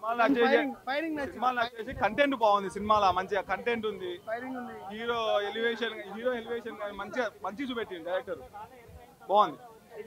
సినిమాలో వచ్చేసి ఫైరింగ్ నచ్చింది సినిమాలో వచ్చేసి కంటెంట్ బాగుంది సినిమాలో మంచిగా కంటెంట్ ఉంది ఫైరింగ్ ఉంది హీరో ఎలివేషన్ హీరో ఎలివేషన్ మంచిగా మంచిగా చూపెట్టింది డైరెక్టర్ బాగుంది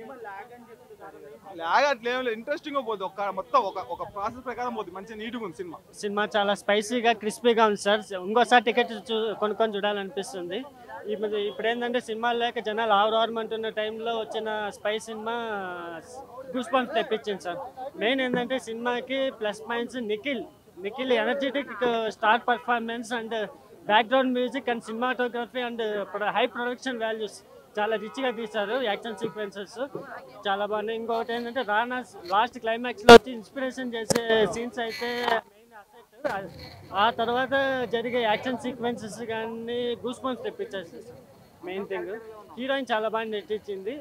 లాగ్ అట్లేం లేదు ఇంట్రెస్టింగ్ గా పోతుంది ఒక మొత్తం ఒక ఒక ప్రాసెస్ ప్రకారం పోతుంది మంచిగా నీట్గా ఉంది సినిమా సినిమా చాలా స్పైసీగా క్రిస్పీగా ఉంది సార్ ఇంకోసారి టికెట్ చూ కొనుక్కొని చూడాలనిపిస్తుంది ఇప్పుడు ఇప్పుడు ఏంటంటే సినిమాలు లేక జనాలు ఆరు ఆరు అంటున్న టైంలో వచ్చిన స్పై సినిమా గూస్ బంప్స్ తెప్పించింది సార్ మెయిన్ ఏంటంటే సినిమాకి plus points Nikhil Nikhil energetic star performance and background music and cinematography and high production values చాలా రిచ్గా తీశారు యాక్షన్ సీక్వెన్సెస్ చాలా బాగున్నాయి ఇంకొకటి ఏంటంటే రానా లాస్ట్ క్లైమాక్స్లో వచ్చి ఇన్స్పిరేషన్ చేసే సీన్స్ అయితే మెయిన్ అసెట్ ఆ తర్వాత జరిగే యాక్షన్ సీక్వెన్సెస్ కానీ గూస్ బంప్స్ తెప్పించేసి మెయిన్ థింగ్ హీరోయిన్ చాలా బాగా నటించింది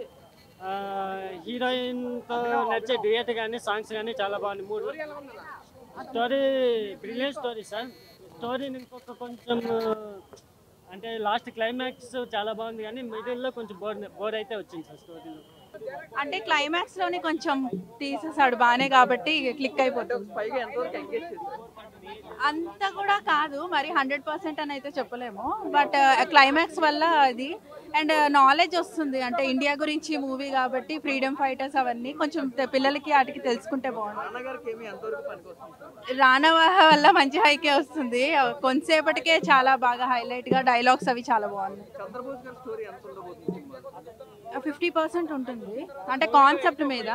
హీరోయిన్తో నచ్చే డియట్ కానీ సాంగ్స్ కానీ చాలా బాగుంది మూడు స్టోరీ బ్రిలియన్ స్టోరీ సార్ స్టోరీని ఇంకొక కొంచెం అంటే లాస్ట్ క్లైమాక్స్ చాలా బాగుంది కానీ మిడిల్లో కొంచెం బోర్ బోర్ అయితే వచ్చింది సార్ స్టోరీలో అంటే క్లైమాక్స్ లోనే కొంచెం తీసేసాడు బానే కాబట్టి క్లిక్ అయిపోతుంది పైగా ఎంతవరకు ఎంగేజ్ చేశారు అంత కూడా కాదు మరి హండ్రెడ్ పర్సెంట్ అని అయితే చెప్పలేము బట్ క్లైమాక్స్ వల్ల అది అండ్ నాలెడ్జ్ వస్తుంది అంటే ఇండియా గురించి మూవీ కాబట్టి ఫ్రీడమ్ ఫైటర్స్ అవన్నీ కొంచెం తె- పిల్లలకి వాటికి తెలుసుకుంటే బాగుంటుంది నాన్నగారికి ఏమి ఎంతవరకు పనికొస్తుంది రానా వల్ల మంచి హైకే వస్తుంది కొంతసేపటికే చాలా బాగా హైలైట్ గా డైలాగ్స్ అవి చాలా బాగున్నాయి చంద్రబోస్ గారి స్టోరీ ఎంత ఉండబోతుంది సినిమా ఫిఫ్టీ పర్సెంట్ ఉంటుంది అంటే కాన్సెప్ట్ మీద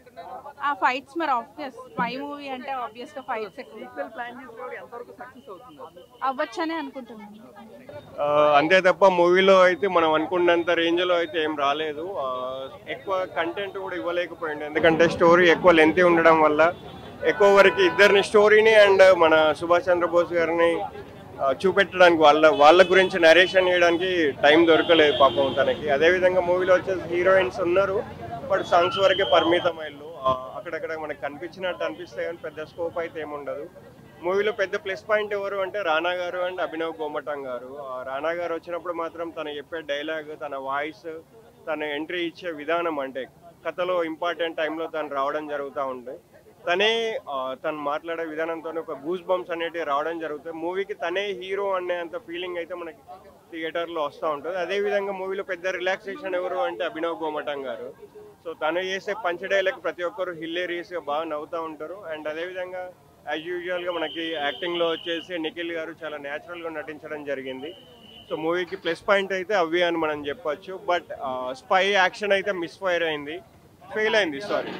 ఆ ఫైట్స్ మరి ఆబ్వియస్ స్పై మూవీ అంటే ఆబ్వియస్ గా ఫైట్స్ ఎక్కువ సీక్వెల్ ప్లాన్ చేసినప్పుడు ఎంతవరకు సక్సెస్ అవుతుంది అవ్వచ్చనే అనుకుంటున్నాను ఆ, అంతే తప్ప మూవీలో అయితే మనం అనుకున్నంత రేంజ్ లో అయితే ఏం రాలేదు ఆ, ఎక్కువ కంటెంట్ కూడా ఇవ్వలేకపోయింది ఎందుకంటే స్టోరీ ఎక్కువ లెంతీ ఉండడం వల్ల ఎక్కువ వరకు ఇద్దరిని స్టోరీని అండ్ మన సుభాష్ చంద్రబోస్ గారిని ఆ, చూపెట్టడానికి వాళ్ళ వాళ్ళ గురించి నరేషన్ చేయడానికి టైం దొరకలేదు పాపం తనకి అదేవిధంగా మూవీలో వచ్చేసి హీరోయిన్స్ ఉన్నారు బట్ సాంగ్స్ వరకే పరిమితమైళ్ళు ఆ, అక్కడక్కడ మనకు కనిపించినట్టు అనిపిస్తాయి కానీ పెద్ద స్కోప్ అయితే ఏముండదు మూవీలో పెద్ద ప్లస్ పాయింట్ ఎవరు అంటే రానా గారు అండ్ అభినవ్ గోమటం గారు ఆ రానా గారు వచ్చినప్పుడు మాత్రం తను చెప్పే డైలాగ్ తన వాయిస్ తన ఎంట్రీ ఇచ్చే విధానం అంటే కథలో ఇంపార్టెంట్ టైంలో తను రావడం జరుగుతూ ఉంటుంది తనే ఆ, తను మాట్లాడే విధానంతో ఒక గూస్ బంప్స్ అనేటివి రావడం జరుగుతుంది మూవీకి తనే హీరో అనే అంత ఫీలింగ్ అయితే మనకి థియేటర్లో వస్తూ ఉంటుంది అదేవిధంగా మూవీలో పెద్ద రిలాక్సేషన్ ఎవరు అంటే అభినవ్ గోమటం గారు సో తను చేసే పంచ్ డైలాగ్ ప్రతి ఒక్కరు హిల్లేరియస్గా బాగా నవ్వుతూ ఉంటారు అండ్ అదేవిధంగా యాజ్ యూజువల్గా మనకి యాక్టింగ్లో వచ్చేసి నిఖిల్ గారు చాలా న్యాచురల్గా నటించడం జరిగింది సో మూవీకి ప్లస్ పాయింట్ అయితే అవి అని మనం చెప్పొచ్చు బట్ స్పై యాక్షన్ అయితే మిస్ఫైర్ అయింది ఫెయిల్ అయింది సారీ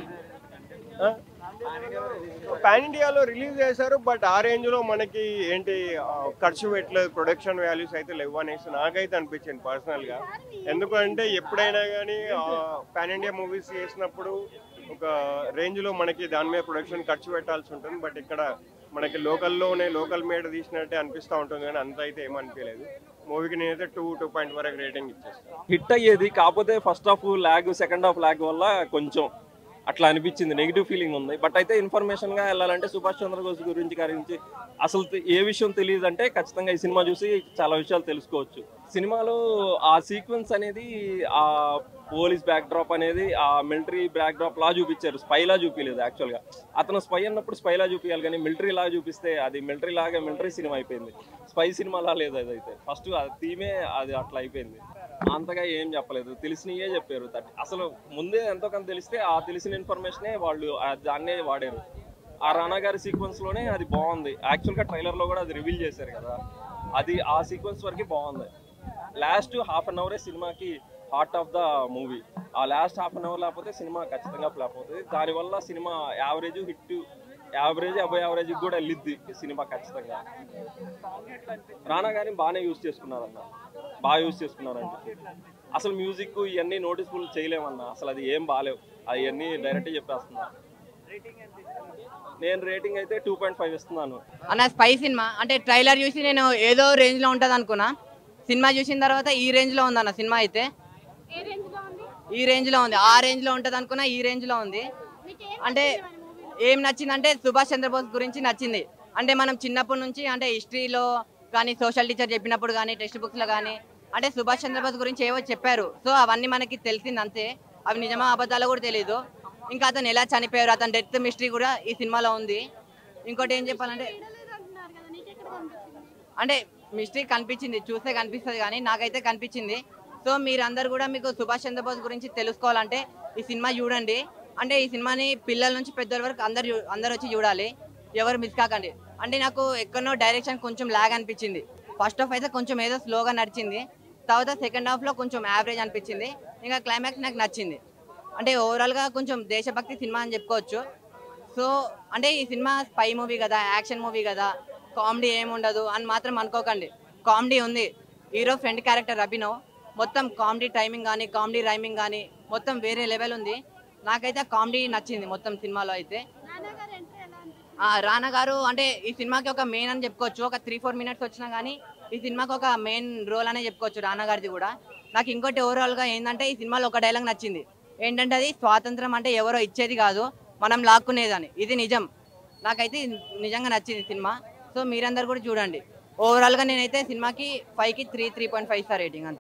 పాన్ ఇండియాలో రిలీజ్ చేశారు బట్ ఆ రేంజ్ లో మనకి ఏంటి ఆ, ఖర్చు పెట్టలేదు ప్రొడక్షన్ వాల్యూస్ అయితే లేవు అనేసి నాకైతే అనిపించింది పర్సనల్ గా ఎందుకంటే ఎప్పుడైనా కానీ పాన్ ఇండియా మూవీస్ చేసినప్పుడు ఒక రేంజ్ లో మనకి దాని మీద ప్రొడక్షన్ ఖర్చు పెట్టాల్సి ఉంటుంది బట్ ఇక్కడ మనకి లోకల్లోనే లోకల్ మేడ్ తీసినట్టే అనిపిస్తూ ఉంటుంది కానీ అంత అయితే ఏమనిపించలేదు మూవీకి నేనైతే టూ టూ పాయింట్ వరకు రేటింగ్ ఇచ్చేస్తాను హిట్ అయ్యేది కాకపోతే first half lag second half lag వల్ల కొంచెం అట్లా అనిపించింది నెగిటివ్ ఫీలింగ్ ఉంది బట్ అయితే ఇన్ఫర్మేషన్ గా వెళ్ళాలంటే సుభాష్ చంద్రబోస్ గురించి గురించి అసలు తె- ఏ విషయం తెలియదు అంటే ఖచ్చితంగా ఈ సినిమా చూసి చాలా విషయాలు తెలుసుకోవచ్చు సినిమాలో ఆ సీక్వెన్స్ అనేది ఆ పోలీస్ బ్యాక్ డ్రాప్ అనేది ఆ మిలిటరీ బ్యాక్ డ్రాప్ లా చూపించారు స్పై లా చూపించలేదు యాక్చువల్ గా అతను స్పై అన్నప్పుడు స్పై లా చూపించాలి కానీ మిలిటరీ లా చూపిస్తే అది మిలిటరీ లాగా మిలిటరీ సినిమా అయిపోయింది స్పై సినిమా లా లేదు అదైతే ఫస్ట్ ఆ థీమే అది అట్లా అయిపోయింది అంతగా ఏం చెప్పలేదు తెలిసినయే చెప్పారు తట్- అసలు ముందే ఎంతో కొంత తెలిస్తే ఆ తెలిసిన ఇన్ఫర్మేషనే వాళ్ళు ఆ దాన్నే వాడారు ఆ రానా గారి సీక్వెన్స్ లోనే అది బాగుంది యాక్చువల్ గా ట్రైలర్ లో కూడా అది రివీల్ చేశారు కదా అది ఆ సీక్వెన్స్ వరకు బాగుంది లాస్ట్ హాఫ్ అన్ అవరే సినిమాకి హార్ట్ ఆఫ్ ద మూవీ ఆ లాస్ట్ హాఫ్ అన్ అవర్ లేకపోతే సినిమా ఖచ్చితంగా ఫ్లాప్ అవుతుంది దానివల్ల cinema average hit average above average కూడా వెళ్ళిద్ది సినిమా ఖచ్చితంగా రానా గారిని బాగానే యూజ్ చేసుకున్నారన్న బాగా యూజ్ చేసుకున్నారంట అసలు మ్యూజిక్ ఇవన్నీ నోటీస్ఫుల్ చేయలేమన్నా అసలు అది ఏం బాగాలేవు అవన్నీ డైరెక్ట్ చెప్పేస్తున్నా నేను రేటింగ్ అయితే టూ పాయింట్ ఫైవ్ ఇస్తున్నాను అన్న స్పై సినిమా అంటే ట్రైలర్ చూసి నేను ఏదో రేంజ్ లో ఉంటది అనుకున్నా సినిమా చూసిన తర్వాత ఈ రేంజ్ లో ఉంది అన్న సినిమా అయితే ఈ రేంజ్ లో ఉంది ఆ రేంజ్ లో ఉంటది అనుకున్నా ఈ రేంజ్ లో ఉంది అంటే ఏం నచ్చిందంటే సుభాష్ చంద్రబోస్ గురించి నచ్చింది అంటే మనం చిన్నప్పటి నుంచి అంటే హిస్టరీలో కానీ సోషల్ టీచర్ చెప్పినప్పుడు కానీ టెక్స్ట్ బుక్స్ లో కానీ అంటే సుభాష్ చంద్రబోస్ గురించి ఏవో చెప్పారు సో అవన్నీ మనకి తెలిసింది అంతే అవి నిజమా అబద్ధాలు కూడా తెలియదు ఇంకా అతను ఎలా చనిపోయారు అతని డెత్ మిస్టరీ కూడా ఈ సినిమాలో ఉంది ఇంకోటి ఏం చెప్పాలంటే అంటే మిస్టరీ కనిపించింది చూస్తే కనిపిస్తుంది కానీ నాకైతే కనిపించింది సో మీరందరూ కూడా మీకు సుభాష్ చంద్రబోస్ గురించి తెలుసుకోవాలంటే ఈ సినిమా చూడండి అంటే ఈ సినిమాని పిల్లల నుంచి పెద్దల వరకు అందరు చూ- అందరు వచ్చి చూడాలి ఎవరు మిస్ కాకండి అంటే నాకు ఎక్కడనో డైరెక్షన్ కొంచెం లాగ్ అనిపించింది ఫస్ట్ హాఫ్ అయితే కొంచెం ఏదో స్లోగా నడిచింది తర్వాత సెకండ్ హాఫ్లో కొంచెం యావరేజ్ అనిపించింది ఇంకా క్లైమాక్స్ నాకు నచ్చింది అంటే ఓవరాల్గా కొంచెం దేశభక్తి సినిమా అని చెప్పుకోవచ్చు సో అంటే ఈ సినిమా స్పై మూవీ కదా యాక్షన్ మూవీ కదా కామెడీ ఏముండదు అని మాత్రం అనుకోకండి కామెడీ ఉంది హీరో ఫ్రెండ్ క్యారెక్టర్ అభినవ్ మొత్తం కామెడీ టైమింగ్ కానీ కామెడీ రైమింగ్ కానీ మొత్తం వేరే లెవెల్ ఉంది నాకైతే కామెడీ నచ్చింది మొత్తం సినిమాలో అయితే ఆ, రానా గారు అంటే ఈ సినిమాకి ఒక మెయిన్ అని చెప్పుకోవచ్చు ఒక త్రీ ఫోర్ మినిట్స్ వచ్చినా కానీ ఈ సినిమాకి ఒక మెయిన్ రోల్ అనే చెప్పుకోవచ్చు రానా గారిది కూడా నాకు ఇంకోటి ఓవరాల్గా ఏంటంటే ఈ సినిమాలో ఒక డైలాగ్ నచ్చింది ఏంటంటే అది స్వాతంత్రం అంటే ఎవరో ఇచ్చేది కాదు మనం లాక్కునేదని ఇది నిజం నాకైతే ఇది నిజంగా నచ్చింది సినిమా సో మీరందరూ కూడా చూడండి ఓవరాల్గా నేనైతే సినిమాకి ఫైవ్కి three three point five star rating అంతే